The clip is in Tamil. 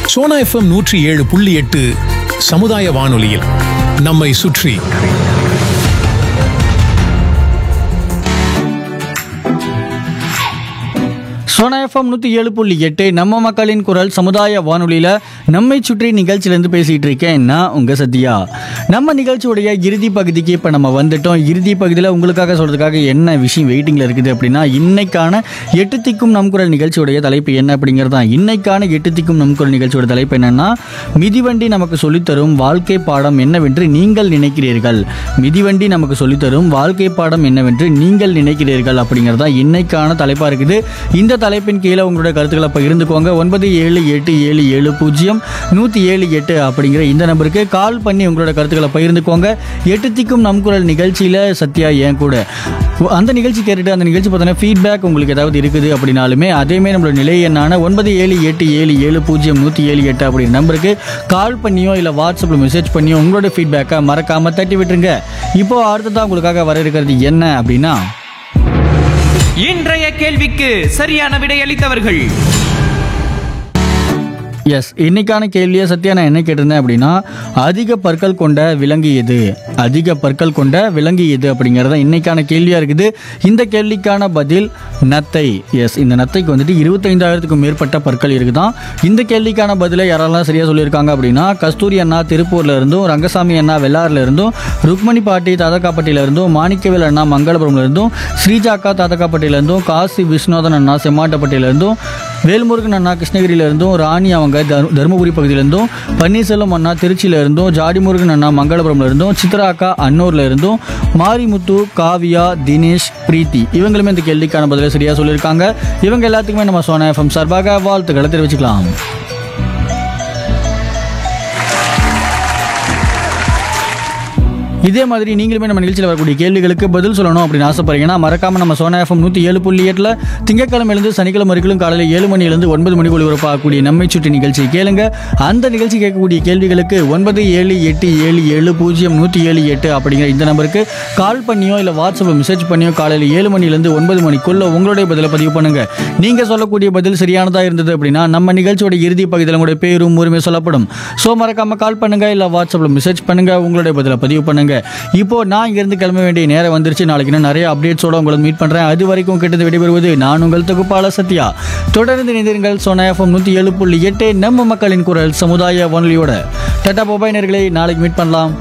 சோனா எஃப்எம் நூற்றி ஏழு புள்ளி எட்டு சமுதாய வானொலியில் நம்மை சுற்றி சோனா எஃப்எம் நூற்றி ஏழு புள்ளி எட்டு நம்ம மக்களின் குரல் சமுதாய வானொலியில் நம்மை சுற்றி நிகழ்ச்சியிலேருந்து பேசிகிட்டு இருக்கேன் நான் உங்கள் சத்யா நம்ம நிகழ்ச்சியுடைய இறுதி பகுதிக்கு இப்போ நம்ம வந்துட்டோம் இறுதி பகுதியில் உங்களுக்காக சொல்கிறதுக்காக என்ன விஷயம் வெயிட்டிங்கில் இருக்குது அப்படின்னா இன்னைக்கான எட்டு திக்கும் நம் குரல் நிகழ்ச்சியுடைய தலைப்பு என்ன அப்படிங்கிறது தான் இன்னைக்கான எட்டு திக்கும் நம் குரல் நிகழ்ச்சியோட தலைப்பு என்னன்னா மிதிவண்டி நமக்கு சொல்லித்தரும் வாழ்க்கை பாடம் என்னவென்று நீங்கள் நினைக்கிறீர்கள் மிதிவண்டி நமக்கு சொல்லித்தரும் வாழ்க்கை பாடம் என்னவென்று நீங்கள் நினைக்கிறீர்கள் அப்படிங்கிறது தான் இன்னைக்கான தலைப்பாக இருக்குது இந்த தலைப்பின் கீழே உங்களுடைய கருத்துக்களை பகிர்ந்துக்கோங்க ஒன்பது ஏழு எட்டு ஏழு ஏழு பூஜ்ஜியம் நூற்றி ஏழு எட்டு அப்படிங்கிற இந்த நம்பருக்கு கால் பண்ணி உங்களோட கருத்துக்களை பகிர்ந்துக்கோங்க எட்டு திக்கும் நம் குரல் நிகழ்ச்சியில் சத்யா ஏன் கூட அந்த நிகழ்ச்சி கேட்டுட்டு அந்த நிகழ்ச்சி பார்த்தோன்னா ஃபீட்பேக் உங்களுக்கு ஏதாவது இருக்குது அப்படின்னாலுமே அதேமே நம்மளோட நிலை எண்ணான ஒன்பது ஏழு எட்டு ஏழு ஏழு பூஜ்ஜியம் நூற்றி ஏழு எட்டு அப்படிங்கிற நம்பருக்கு கால் பண்ணியோ இல்லை வாட்ஸ்அப்பில் மெசேஜ் பண்ணியோ உங்களோட ஃபீட்பேக்கை மறக்காமல் தட்டி விட்டுருங்க இப்போ அடுத்ததான் உங்களுக்காக வர இருக்கிறது என்ன அப்படின்னா இன்றைய கேள்விக்கு சரியான விடையளித்தவர்கள் எஸ் இன்னைக்கான கேள்வியை சத்யா நான் என்ன கேட்டிருந்தேன் அப்படின்னா அதிக பற்கள் கொண்ட விலங்கு எது அதிக பற்கள் கொண்ட விலங்கு எது அப்படிங்கிறது தான் இன்னைக்கான கேள்வியாக இருக்குது இந்த கேள்விக்கான பதில் நத்தை எஸ் இந்த நத்தைக்கு வந்துட்டு இருபத்தைந்தாயிரத்துக்கும் மேற்பட்ட பற்கள் இருக்குதான் இந்த கேள்விக்கான பதிலை யாரெல்லாம் சரியாக சொல்லியிருக்காங்க அப்படின்னா கஸ்தூரி அண்ணா திருப்பூர்ல இருந்தும் ரங்கசாமி அண்ணா வெள்ளாறுல இருந்தும் ருக்மணி பாட்டி தாதகாப்பட்டியில இருந்தும் மாணிக்கவேல் அண்ணா மங்களபுரம்ல இருந்தும் ஸ்ரீஜாக்கா தாதகாப்பட்டியில இருந்தும் காசி விஸ்வநாதன் அண்ணா செம்மாட்டப்பட்டியில இருந்தும் வேல்முருகன் அண்ணா கிருஷ்ணகிரியில இருந்தும் ராணி அவங்க தரு- தருமபுரி பகுதியில இருந்தும் பன்னீர்செல்வம் அண்ணா திருச்சியில இருந்தும் ஜாடிமுருகன் அண்ணா மங்களபுரம்ல இருந்தும் சித்ரா அக்கா அன்னூர்ல இருந்தும் மாரிமுத்து காவியா தினேஷ் பிரீத்தி இவங்களுமே இந்த கேள்விக்கான பதிலை சரியா சொல்லியிருக்காங்க இவங்க எல்லாத்துக்குமே நம்ம சோனா எஃப்எம் சார்பாக வாழ்த்துக்களை தெரிவிச்சுக்கலாம் இதே மாதிரி நீங்களுமே நம்ம நிகழ்ச்சியில் வரக்கூடிய கேள்விகளுக்கு பதில் சொல்லணும் அப்படின்னு ஆசைப்படுறீங்கன்னா மறக்காம நம்ம சோனா எஃப்எம் நூற்றி ஏழு புள்ளி எட்டில் திங்கக்கிழமையிலிருந்து சனிக்கிழமை வரைக்கும் காலையில் ஏழு மணிலேருந்து ஒன்பது மணி ஒளிபரப்பாகக்கூடிய நம்மை சுற்றி நிகழ்ச்சி கேளுங்க அந்த நிகழ்ச்சி கேட்கக்கூடிய கேள்விகளுக்கு ஒன்பது ஏழு எட்டு ஏழு ஏழு பூஜ்ஜியம் நூற்றி ஏழு எட்டு அப்படிங்கிற இந்த நம்பருக்கு கால் பண்ணியோ இல்லை வாட்ஸ்அப்பில் மெசேஜ் பண்ணியோ காலையில் ஏழு மணிலேருந்து ஒன்பது மணிக்குள்ள உங்களுடைய பதிலை பதிவு பண்ணுங்க நீங்க சொல்லக்கூடிய பதில் சரியானதா இருந்தது அப்படின்னா நம்ம நிகழ்ச்சியோட இறுதி பகுதியில் உங்களுடைய பேரும் உரிமை சொல்லப்படும் ஸோ மறக்காம கால் பண்ணுங்க இல்லை வாட்ஸ்அப்பில் மெசேஜ் பண்ணுங்க உங்களுடைய பதிலை பதிவு பண்ணுங்க இப்போ நான் இங்கிருந்து கிளம்ப வேண்டிய நேரம் வந்துருச்சு நாளைக்கு இன்னும் நிறைய அப்டேட்ஸோட உங்களை மீட் பண்றேன் அது வரைக்கும் கிட்டது விடைபெறுவது நான் உங்கள் தொகுப்பாளர் சத்யா தொடர்ந்து இணைந்திருங்கள் சோனா எஃப்எம் நூற்றி ஏழு புள்ளி எட்டு நம்ம மக்களின் குரல் சமுதாய வானொலியோட டாடா மொபைல் நேர்களை நாளைக்கு மீட் பண்ணலாம்